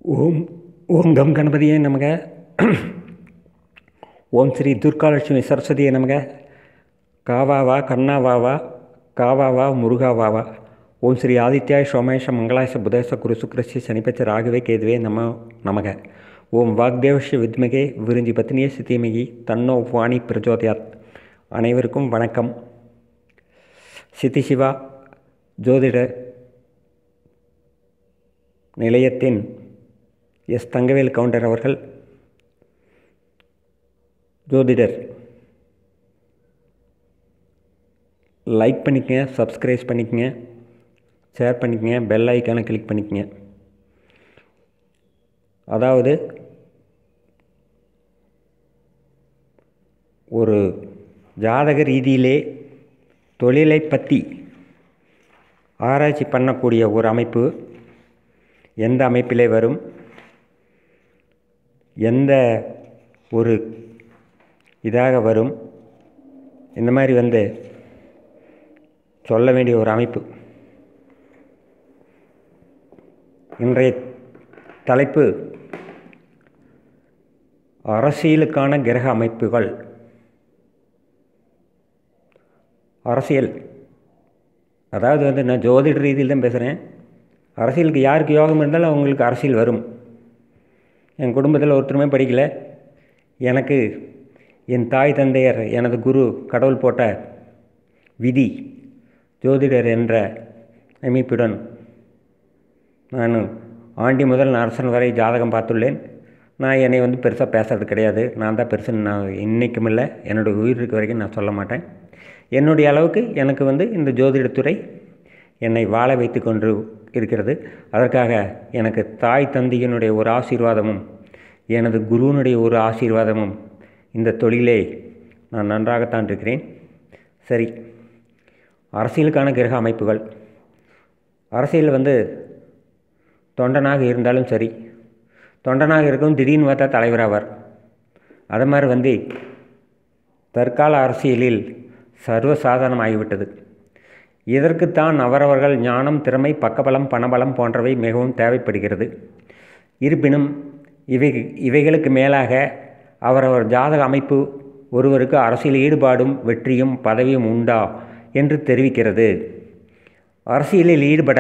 ஓம் ஓம் come கணபதியே நமக ஓம் ஸ்ரீ துர்காலட்சுமி சரஸ்வதியே நமக காவாவா கண்ணாவாவா காவாவா முருகாவாவா ஓம் ஸ்ரீ ஆதித்யாய சோமேஷ மங்களாச புதேச குரு சுக்ரஸ்ய சனிப்பச்ச ராகவே கேதுவே நம நமக ஓம் வாக்தேவஷ வித்மகே விருஞ்சி பத்னிய சித்திமகி தன்னோ வாணி பிரஜோதயாத் அனைவருக்கும் வணக்கம் சித்தி சிவா ஜோதிட நிலையத்தின் எஸ் தங்கவேல் கவுண்டர் அவர்கள் ஜோதிடர் லைக் பண்ணிக்கங்க சப்ஸ்கிரைப் பண்ணிக்கங்க ஷேர் பண்ணிக்கங்க பெல் ஐக்கானை கிளிக் பண்ணிக்கங்க அதாவது ஒரு ஜாதக ரீதியிலே தொழிலை பற்றி ஆராய்ச்சி பண்ணக்கூடிய ஒரு அமைப்பு எந்த அமைப்பிலே வரும் எந்த ஒரு இதாக வரும் இந்த மாதிரி வந்து சொல்ல வேண்டிய ஒரு அமைப்பு இன்றைய தலைப்பு அரசியலுக்கான கிரக அமைப்புகள் அரசியல் அதாவது வந்து நான் ஜோதிட ரீதியில் தான் பேசுகிறேன் அரசியலுக்கு யாருக்கு யோகம் இருந்தாலும் அவங்களுக்கு அரசியல் வரும் என் குடும்பத்தில் ஒருத்தருமே படிக்கலை எனக்கு என் தாய் தந்தையர் எனது குரு கடவுள் போட்ட விதி ஜோதிடர் என்ற அமைப்புடன் நான் ஆண்டி முதல் அரசன் வரை ஜாதகம் பார்த்துள்ளேன் நான் என்னை வந்து பெருசாக பேசுறது கிடையாது நான் தான் பெருசுன்னு நான் இன்றைக்கும் இல்லை என்னோடய உயிர் இருக்க வரைக்கும் நான் சொல்ல மாட்டேன் என்னுடைய அளவுக்கு எனக்கு வந்து இந்த ஜோதிடத்துறை என்னை வாழ வைத்து கொண்டு இருக்கிறது அதற்காக எனக்கு தாய் தந்தையினுடைய ஒரு ஆசீர்வாதமும் எனது குருவினுடைய ஒரு ஆசீர்வாதமும் இந்த தொழிலே நான் நன்றாகத்தான் இருக்கிறேன் சரி அரசியலுக்கான கிரக அமைப்புகள் அரசியல் வந்து தொண்டனாக இருந்தாலும் சரி தொண்டனாக இருக்கும் திடீர்னு பார்த்தா தலைவராவார் அது மாதிரி வந்து தற்கால அரசியலில் சர்வசாதாரணம் ஆகிவிட்டது இதற்குத்தான் அவரவர்கள் ஞானம் திறமை பக்கபலம் பணபலம் போன்றவை மிகவும் தேவைப்படுகிறது இருப்பினும் இவை இவைகளுக்கு மேலாக அவரவர் ஜாதக அமைப்பு ஒருவருக்கு அரசியல் ஈடுபாடும் வெற்றியும் பதவியும் உண்டா என்று தெரிவிக்கிறது அரசியலில் ஈடுபட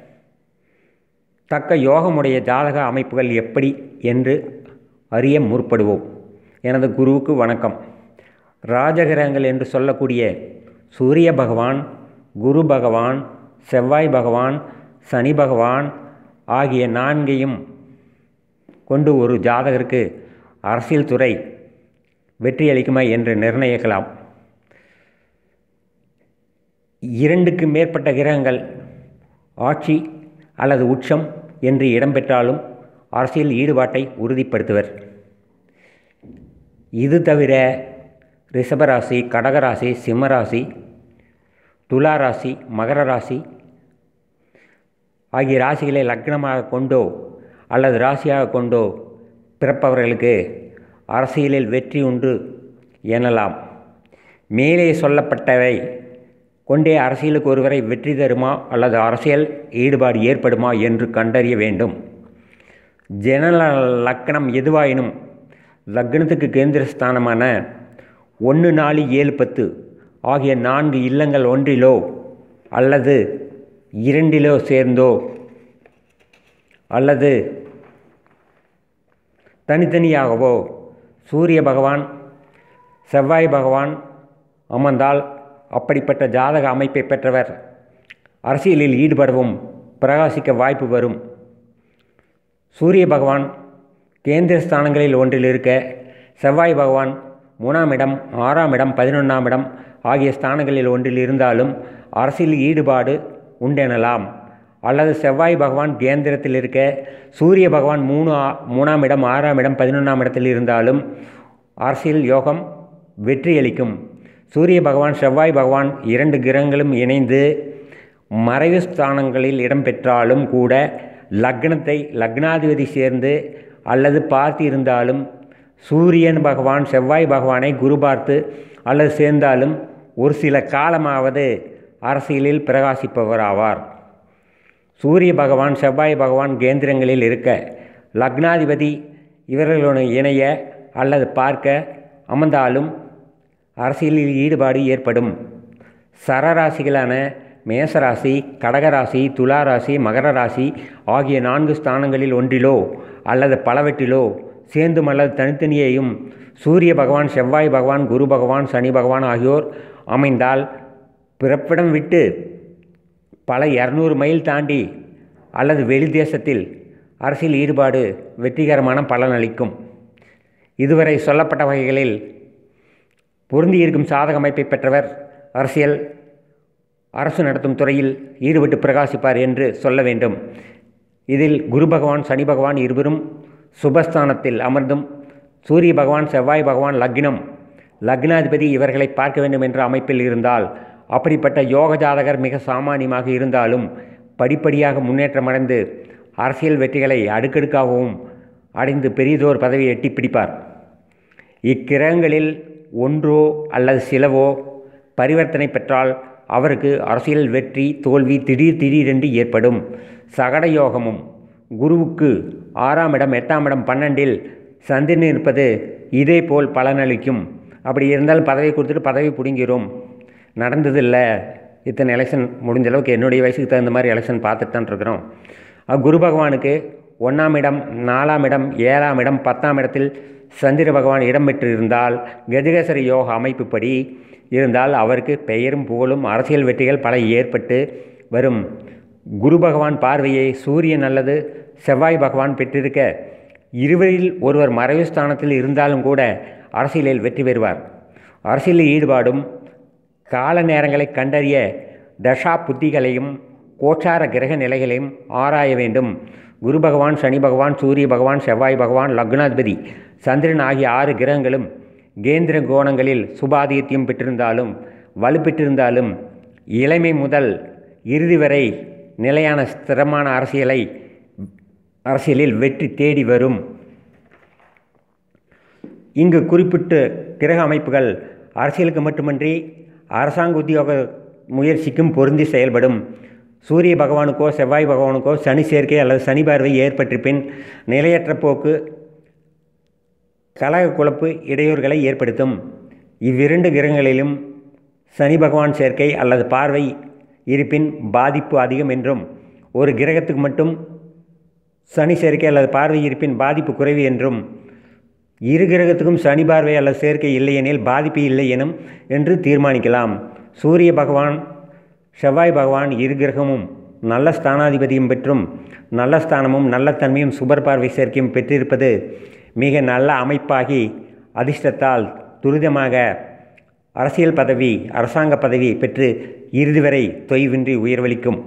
தக்க யோகமுடைய ஜாதக அமைப்புகள் எப்படி என்று அறிய முற்படுவோம் எனது குருவுக்கு வணக்கம் ராஜகிரகங்கள் என்று சொல்லக்கூடிய சூரிய பகவான் குரு பகவான் செவ்வாய் பகவான் சனி பகவான் ஆகிய நான்கையும் கொண்டு ஒரு ஜாதகருக்கு அரசியல் துறை வெற்றி அளிக்குமா என்று நிர்ணயிக்கலாம் இரண்டுக்கு மேற்பட்ட கிரகங்கள் ஆட்சி அல்லது உச்சம் என்று இடம்பெற்றாலும் அரசியல் ஈடுபாட்டை உறுதிப்படுத்துவர் இது தவிர ரிஷபராசி கடகராசி சிம்மராசி துலா ராசி மகர ராசி ஆகிய ராசிகளை லக்னமாக கொண்டோ அல்லது ராசியாக கொண்டோ பிறப்பவர்களுக்கு அரசியலில் வெற்றி உண்டு எனலாம் மேலே சொல்லப்பட்டவை கொண்டே அரசியலுக்கு ஒருவரை வெற்றி தருமா அல்லது அரசியல் ஈடுபாடு ஏற்படுமா என்று கண்டறிய வேண்டும் ஜனல லக்கணம் எதுவாயினும் லக்னத்துக்கு கேந்திர ஸ்தானமான ஒன்று நாலு ஏழு பத்து ஆகிய நான்கு இல்லங்கள் ஒன்றிலோ அல்லது இரண்டிலோ சேர்ந்தோ அல்லது தனித்தனியாகவோ சூரிய பகவான் செவ்வாய் பகவான் அமர்ந்தால் அப்படிப்பட்ட ஜாதக அமைப்பை பெற்றவர் அரசியலில் ஈடுபடவும் பிரகாசிக்க வாய்ப்பு வரும் சூரிய பகவான் கேந்திர ஸ்தானங்களில் ஒன்றில் இருக்க செவ்வாய் பகவான் மூணாம் இடம் ஆறாம் இடம் பதினொன்றாம் இடம் ஆகிய ஸ்தானங்களில் ஒன்றில் இருந்தாலும் அரசியல் ஈடுபாடு உண்டெனலாம் அல்லது செவ்வாய் பகவான் கேந்திரத்தில் இருக்க சூரிய பகவான் மூணு மூணாம் இடம் ஆறாம் இடம் பதினொன்றாம் இடத்தில் இருந்தாலும் அரசியல் யோகம் வெற்றியளிக்கும் சூரிய பகவான் செவ்வாய் பகவான் இரண்டு கிரகங்களும் இணைந்து மறைவு ஸ்தானங்களில் இடம்பெற்றாலும் கூட லக்னத்தை லக்னாதிபதி சேர்ந்து அல்லது பார்த்து இருந்தாலும் சூரியன் பகவான் செவ்வாய் பகவானை குரு பார்த்து அல்லது சேர்ந்தாலும் ஒரு சில காலமாவது அரசியலில் பிரகாசிப்பவர் ஆவார் சூரிய பகவான் செவ்வாய் பகவான் கேந்திரங்களில் இருக்க லக்னாதிபதி இவர்களுடன் இணைய அல்லது பார்க்க அமர்ந்தாலும் அரசியலில் ஈடுபாடு ஏற்படும் சரராசிகளான மேசராசி கடகராசி துளாராசி மகர ராசி ஆகிய நான்கு ஸ்தானங்களில் ஒன்றிலோ அல்லது பலவற்றிலோ சேர்ந்தும் அல்லது தனித்தனியேயும் சூரிய பகவான் செவ்வாய் பகவான் குரு பகவான் சனி பகவான் ஆகியோர் அமைந்தால் பிறப்பிடம் விட்டு பல இரநூறு மைல் தாண்டி அல்லது வெளி தேசத்தில் அரசியல் ஈடுபாடு வெற்றிகரமான பலனளிக்கும் இதுவரை சொல்லப்பட்ட வகைகளில் பொருந்தியிருக்கும் சாதக அமைப்பை பெற்றவர் அரசியல் அரசு நடத்தும் துறையில் ஈடுபட்டு பிரகாசிப்பார் என்று சொல்ல வேண்டும் இதில் குரு பகவான் சனி பகவான் இருவரும் சுபஸ்தானத்தில் அமர்ந்தும் சூரிய பகவான் செவ்வாய் பகவான் லக்னம் லக்னாதிபதி இவர்களை பார்க்க வேண்டும் என்ற அமைப்பில் இருந்தால் அப்படிப்பட்ட யோக ஜாதகர் மிக சாமானியமாக இருந்தாலும் படிப்படியாக முன்னேற்றமடைந்து அரசியல் வெற்றிகளை அடுக்கடுக்காகவும் அடைந்து பெரியதோர் பதவியை எட்டி பிடிப்பார் இக்கிரகங்களில் ஒன்றோ அல்லது சிலவோ பரிவர்த்தனை பெற்றால் அவருக்கு அரசியல் வெற்றி தோல்வி திடீர் திடீரென்று ஏற்படும் சகட யோகமும் குருவுக்கு ஆறாம் இடம் எட்டாம் இடம் பன்னெண்டில் சந்திரன் இருப்பது இதே போல் பலனளிக்கும் அப்படி இருந்தால் பதவி கொடுத்துட்டு பதவி பிடுங்கிறோம் நடந்ததில்லை இத்தனை எலெக்ஷன் முடிஞ்ச அளவுக்கு என்னுடைய வயசுக்கு தகுந்த மாதிரி எலெக்ஷன் பார்த்துட்டு தான் இருக்கிறோம் குரு பகவானுக்கு ஒன்றாம் இடம் நாலாம் இடம் ஏழாம் இடம் பத்தாம் இடத்தில் சந்திர பகவான் இடம் பெற்றிருந்தால் கஜகேசரி யோக அமைப்புப்படி இருந்தால் அவருக்கு பெயரும் புகழும் அரசியல் வெற்றிகள் பல ஏற்பட்டு வரும் குரு பகவான் பார்வையை சூரியன் அல்லது செவ்வாய் பகவான் பெற்றிருக்க இருவரில் ஒருவர் மறைவு ஸ்தானத்தில் இருந்தாலும் கூட அரசியலில் வெற்றி பெறுவார் அரசியலில் ஈடுபாடும் கால நேரங்களை கண்டறிய தசா புத்திகளையும் கோச்சார கிரக நிலைகளையும் ஆராய வேண்டும் குரு பகவான் சனி பகவான் சூரிய பகவான் செவ்வாய் பகவான் லக்னாதிபதி சந்திரன் ஆகிய ஆறு கிரகங்களும் கேந்திர கோணங்களில் சுபாதியத்தியம் பெற்றிருந்தாலும் வலுப்பெற்றிருந்தாலும் இளமை முதல் இறுதி வரை நிலையான ஸ்திரமான அரசியலை அரசியலில் வெற்றி தேடி வரும் இங்கு குறிப்பிட்ட கிரக அமைப்புகள் அரசியலுக்கு மட்டுமன்றி அரசாங்க உத்தியோக முயற்சிக்கும் பொருந்தி செயல்படும் சூரிய பகவானுக்கோ செவ்வாய் பகவானுக்கோ சனி சேர்க்கை அல்லது சனி பார்வை ஏற்பட்டிருப்பின் நிலையற்ற போக்கு கலக குழப்பு இடையூறுகளை ஏற்படுத்தும் இவ்விரண்டு கிரகங்களிலும் சனி பகவான் சேர்க்கை அல்லது பார்வை இருப்பின் பாதிப்பு அதிகம் என்றும் ஒரு கிரகத்துக்கு மட்டும் சனி சேர்க்கை அல்லது பார்வை இருப்பின் பாதிப்பு குறைவு என்றும் இரு கிரகத்துக்கும் சனி பார்வை அல்லது சேர்க்கை இல்லையெனில் பாதிப்பு இல்லை எனும் என்று தீர்மானிக்கலாம் சூரிய பகவான் செவ்வாய் பகவான் இரு கிரகமும் நல்ல ஸ்தானாதிபதியும் பெற்றும் நல்ல ஸ்தானமும் நல்ல தன்மையும் சுபர் பார்வை சேர்க்கையும் பெற்றிருப்பது மிக நல்ல அமைப்பாகி அதிர்ஷ்டத்தால் துரிதமாக அரசியல் பதவி அரசாங்க பதவி பெற்று இறுதி வரை தொய்வின்றி உயர்வளிக்கும்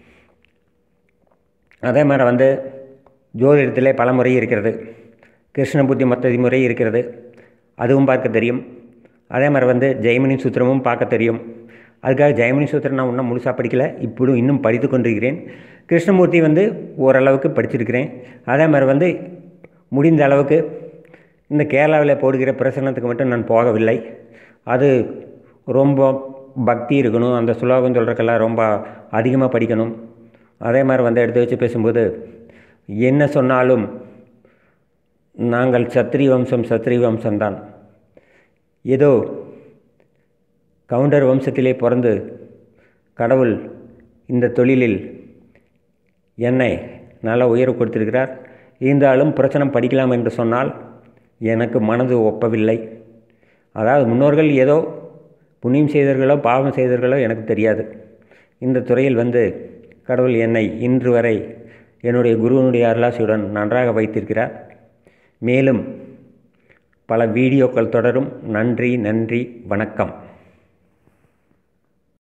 அதே மாதிரி வந்து ஜோதிடத்திலே பல முறை இருக்கிறது கிருஷ்ண புத்தி மொத்த முறை இருக்கிறது அதுவும் பார்க்க தெரியும் அதே மாதிரி வந்து ஜெயமணி சூத்திரமும் பார்க்க தெரியும் அதுக்காக ஜெயமணி சூத்திரம் நான் இன்னும் முழுசாக படிக்கல இப்படும் இன்னும் படித்து கொண்டிருக்கிறேன் கிருஷ்ணமூர்த்தி வந்து ஓரளவுக்கு படிச்சிருக்கிறேன் அதே மாதிரி வந்து முடிந்த அளவுக்கு இந்த கேரளாவில் போடுகிற பிரசனத்துக்கு மட்டும் நான் போகவில்லை அது ரொம்ப பக்தி இருக்கணும் அந்த சுலோகம் சொல்கிறக்கெல்லாம் ரொம்ப அதிகமாக படிக்கணும் அதே மாதிரி வந்து எடுத்து வச்சு பேசும்போது என்ன சொன்னாலும் நாங்கள் சத்திரி வம்சம் சத்திரி வம்சம்தான் ஏதோ கவுண்டர் வம்சத்திலே பிறந்து கடவுள் இந்த தொழிலில் என்னை நல்ல உயர்வு கொடுத்திருக்கிறார் இருந்தாலும் பிரச்சனை படிக்கலாம் என்று சொன்னால் எனக்கு மனது ஒப்பவில்லை அதாவது முன்னோர்கள் ஏதோ புண்ணியம் செய்தவர்களோ பாவம் செய்தவர்களோ எனக்கு தெரியாது இந்த துறையில் வந்து கடவுள் என்னை இன்று வரை என்னுடைய குருவனுடைய அருளாசியுடன் நன்றாக வைத்திருக்கிறார் மேலும் பல வீடியோக்கள் தொடரும் நன்றி நன்றி வணக்கம்